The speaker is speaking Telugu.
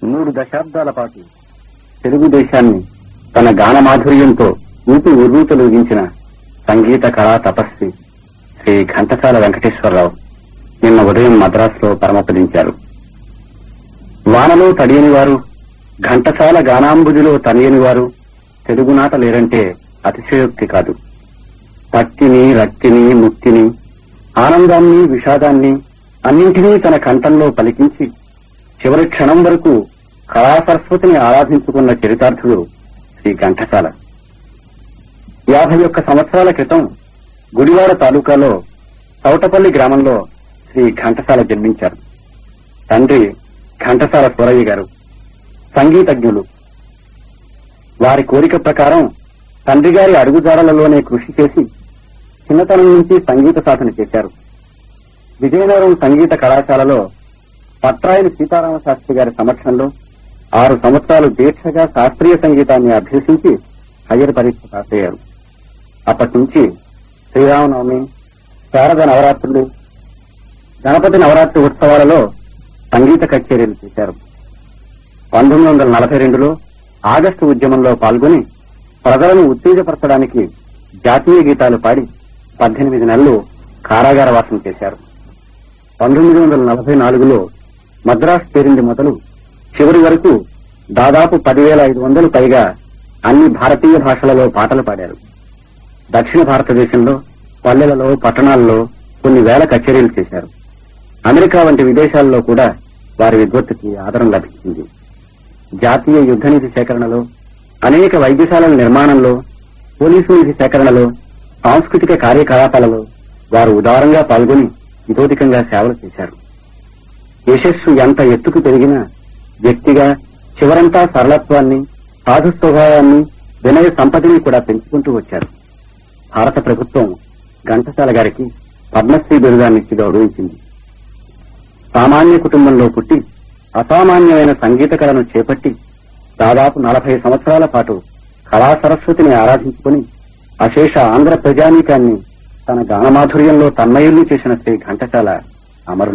మూడు దశాబ్దాల పాటు తెలుగుదేశాన్ని తన గాన మాధుర్యంతో ఊపి ఉర్రూతలూగించిన సంగీత కళా తపస్వి శ్రీ ఘంటసాల వెంకటేశ్వరరావు నిన్న ఉదయం మద్రాసులో పరమపదించారు వానలో తడియని వారు ఘంటసాల గానాంబుదిలో తనియని వారు తెలుగునాట లేరంటే అతిశయోక్తి కాదు పట్టిని రక్తిని ముక్తిని ఆనందాన్ని విషాదాన్ని అన్నింటినీ తన కంఠంలో పలికించి చివరి క్షణం వరకు కళా సరస్వతిని ఆరాధించుకున్న చరితార్థుడు శ్రీ ఘంటసాల యాభై ఒక్క సంవత్సరాల క్రితం గుడివాడ తాలూకాలో చౌటపల్లి గ్రామంలో శ్రీ ఘంటసాల జన్మించారు తండ్రి ఘంటసాల సూరయ్య గారు సంగీతజ్ఞులు వారి కోరిక ప్రకారం తండ్రి గారి అడుగుజాడలలోనే కృషి చేసి చిన్నతనం నుంచి సంగీత సాధన చేశారు విజయనగరం సంగీత కళాశాలలో పట్రాయని సీతారామ శాస్త్రి గారి సమక్షంలో ఆరు సంవత్సరాలు దీక్షగా శాస్త్రీయ సంగీతాన్ని అభ్యసించి హయ్యర్ పరీక్ష పాస్ అయ్యారు అప్పటి నుంచి శ్రీరామనవమి శారద నవరాత్రులు గణపతి నవరాత్రి ఉత్సవాలలో సంగీత కచేరీలు చేశారు పంతొమ్మిది వందల నలభై రెండులో ఆగస్టు ఉద్యమంలో పాల్గొని ప్రజలను ఉత్తేజపరచడానికి జాతీయ గీతాలు పాడి పద్దెనిమిది నెలలు కారాగార వాసం చేశారు పంతొమ్మిది వందల నలభై నాలుగులో మద్రాసు చేరింది మొదలు చివరి వరకు దాదాపు పదివేల ఐదు వందలు పైగా అన్ని భారతీయ భాషలలో పాటలు పాడారు దక్షిణ భారతదేశంలో పల్లెలలో పట్టణాల్లో కొన్ని వేల కచేరీలు చేశారు అమెరికా వంటి విదేశాల్లో కూడా వారి విద్వత్తుకి ఆదరణ లభించింది జాతీయ యుద్ధ నిధి సేకరణలో అనేక వైద్యశాలల నిర్మాణంలో పోలీసు నిధి సేకరణలో సాంస్కృతిక కార్యకలాపాలలో వారు ఉదారంగా పాల్గొని ఇతోధికంగా సేవలు చేశారు యశస్సు ఎంత ఎత్తుకు పెరిగినా వ్యక్తిగా చివరంతా సరళత్వాన్ని సాధు స్వభావాన్ని వినయ సంపదని కూడా పెంచుకుంటూ వచ్చారు భారత ప్రభుత్వం ఘంటసాల గారికి పద్మశ్రీ బిరుదాన్నిచ్చి గౌరవించింది సామాన్య కుటుంబంలో పుట్టి అసామాన్యమైన సంగీత కళను చేపట్టి దాదాపు నలభై సంవత్సరాల పాటు కళా సరస్వతిని ఆరాధించుకుని అశేష ఆంధ్ర ప్రజానీకాన్ని తన గానమాధుర్యంలో తన్మయుల్ని చేసిన శ్రీ ఘంటసాల అమరులు